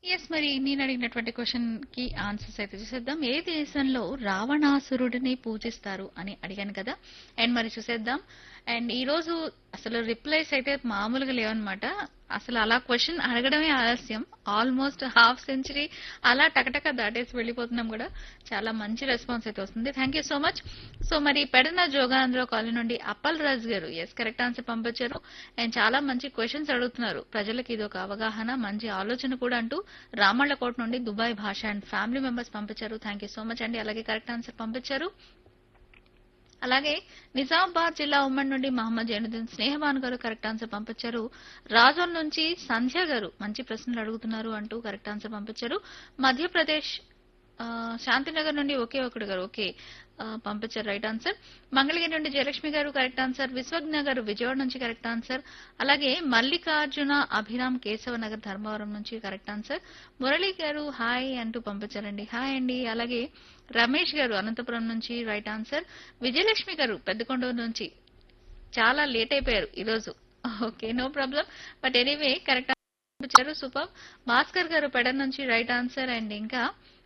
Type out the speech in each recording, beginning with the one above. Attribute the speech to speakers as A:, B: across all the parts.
A: yes మరి నేను అడిగినటువంటి క్వశ్చన్ కి ఆన్సర్స్ అయితే చూసేద్దాం ఏ దేశంలో రావణాసురుడిని పూజిస్తారు అని అడిగాను కదా అండ్ మరి చూసేద్దాం అండ్ ఈ రోజు అసలు రిప్లైస్ అయితే మామూలుగా లేవన్నమాట అసలు అలా క్వశ్చన్ అడగడమే ఆలస్యం ఆల్మోస్ట్ హాఫ్ సెంచరీ అలా టకటక దాటేసి వెళ్ళిపోతున్నాం కూడా చాలా మంచి రెస్పాన్స్ అయితే వస్తుంది thank you so much so మరి పెడన జోగాంధ్ర కాలనీ నుండి Appal Raj garu yes correct answer పంపించారు అండ్ చాలా మంచి క్వశ్చన్స్ అడుగుతున్నారు ప్రజలకు ఇది ఒక అవగాహన మంచి ఆలోచన కూడా అంటూ రామళ్ళకోట నుండి Dubai Basha and family members పంపించారు థ్యాంక్ యూ సో మచ్ అండి అలాగే కరెక్ట్ ఆన్సర్ పంపించారు అలాగే నిజామాబాద్ జిల్లా ఉమ్మడి నుండి మహమ్మద్ జైనుద్దీన్ స్నేహబాన్ గారు కరెక్ట్ ఆన్సర్ పంపించారు రాజోల్ నుంచి సంధ్య గారు మంచి ప్రశ్నలు అడుగుతున్నారు అంటూ కరెక్ట్ ఆన్సర్ పంపించారు మధ్యప్రదేశ్ ఆ, శాంతినగర్ నుండి ఒకే ఒకడు గారు ఓకే ఆ, పంపించారు రైట్ ఆన్సర్ మంగళగిరి నుండి జయలక్ష్మి గారు కరెక్ట్ ఆన్సర్ విశ్వజ్ఞ గారు విజయవాడ నుంచి కరెక్ట్ ఆన్సర్ అలాగే మల్లికార్జున అభిరామ్ కేశవ నగర్ ధర్మవరం నుంచి కరెక్ట్ ఆన్సర్ మురళి గారు హాయ్ అంటూ పంపించారండి హాయ్ అండి అలాగే రమేష్ గారు అనంతపురం నుంచి రైట్ ఆన్సర్ విజయలక్ష్మి గారు పెద్దకొండూరు నుంచి చాలా లేట్ అయిపోయారు ఈరోజు okay no problem but anyway correct పంపించారు సూపర్ భాస్కర్ గారు పెడ నుంచి రైట్ ఆన్సర్ అండ్ ఇంకా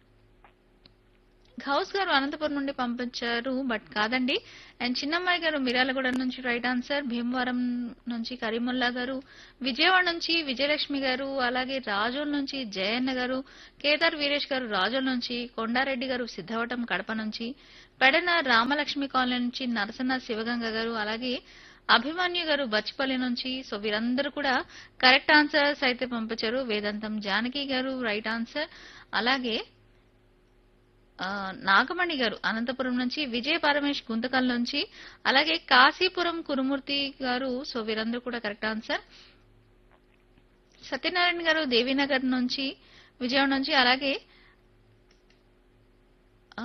A: గౌస్ గారు అనంతపురం నుండి పంపించారు బట్ కాదండి అండ్ చిన్నమ్మాయి గారు మిర్యాలగూడ నుంచి రైట్ ఆన్సర్ భీమవరం నుంచి కరీముల్లా గారు విజయవాడ నుంచి విజయలక్ష్మి గారు అలాగే రాజోల్ నుంచి జయన్న గారు కేదార్ వీరేష్ గారు రాజోల్ నుంచి కొండారెడ్డి గారు సిద్ధవటం కడప నుంచి పెడన రామలక్ష్మి కాలనీ నుంచి నరసన్న శివగంగ గారు అలాగే అభిమన్యు గారు బచ్చిపల్లి నుంచి సో వీరందరూ కూడా కరెక్ట్ ఆన్సర్స్ అయితే పంపించారు వేదాంతం జానకి గారు రైట్ ఆన్సర్ అలాగే ఆ, నాగమణి గారు అనంతపురం నుంచి విజయ పరమేష్ గుంతకల్ నుంచి అలాగే కాశీపురం కురుమూర్తి గారు సో వీరందరూ కూడా కరెక్ట్ ఆన్సర్ సత్యనారాయణ గారు దేవీనగర్ నుంచి విజయవాడ నుంచి అలాగే ఆ,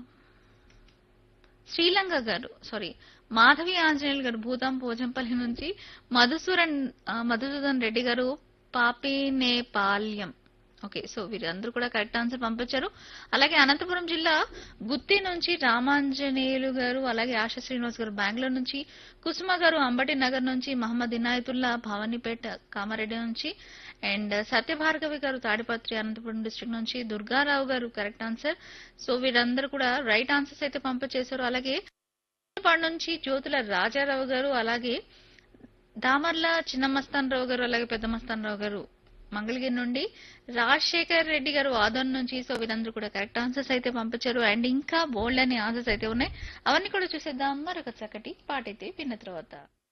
A: శ్రీలంక గారు సారీ మాధవి ఆంజనేయులు గారు భూతాం పోజంపల్లి నుంచి మధుసూరన్ ఆ, మధుసూదన్ రెడ్డి గారు పాపినేపాల్యం ఓకే సో వీరందరూ కూడా కరెక్ట్ ఆన్సర్ పంపించారు అలాగే అనంతపురం జిల్లా గుత్తి నుంచి రామాంజనేయులు గారు అలాగే ఆశా శ్రీనివాస్ గారు బెంగళూరు నుంచి కుసుమ గారు అంబటి నగర్ నుంచి మహమ్మద్ ఇనాయతుల్లా భవానీపేట కామారెడ్డి నుంచి అండ్ సత్యభార్గవి గారు తాడిపత్రి అనంతపురం డిస్ట్రిక్ట్ నుంచి దుర్గారావు గారు కరెక్ట్ ఆన్సర్ సో వీరందరూ కూడా రైట్ ఆన్సర్స్ అయితే పంపించేశారు అలాగే పాడు నుంచి జ్యోతుల రాజారావు గారు అలాగే దామర్ల చిన్న మస్తాన్ రావు గారు అలాగే పెద్ద మస్తాన్ రావు గారు మంగళగిరి నుండి రాజశేఖర్ రెడ్డి గారు ఆదోన్ నుంచి సో వీరందరూ కూడా కరెక్ట్ ఆన్సర్స్ అయితే పంపించారు అండ్ ఇంకా బోల్డ్ అనే ఆన్సర్స్ అయితే ఉన్నాయి అవన్నీ కూడా చూసేద్దాం మరొక చక్కటి పాటైతే విన్న తర్వాత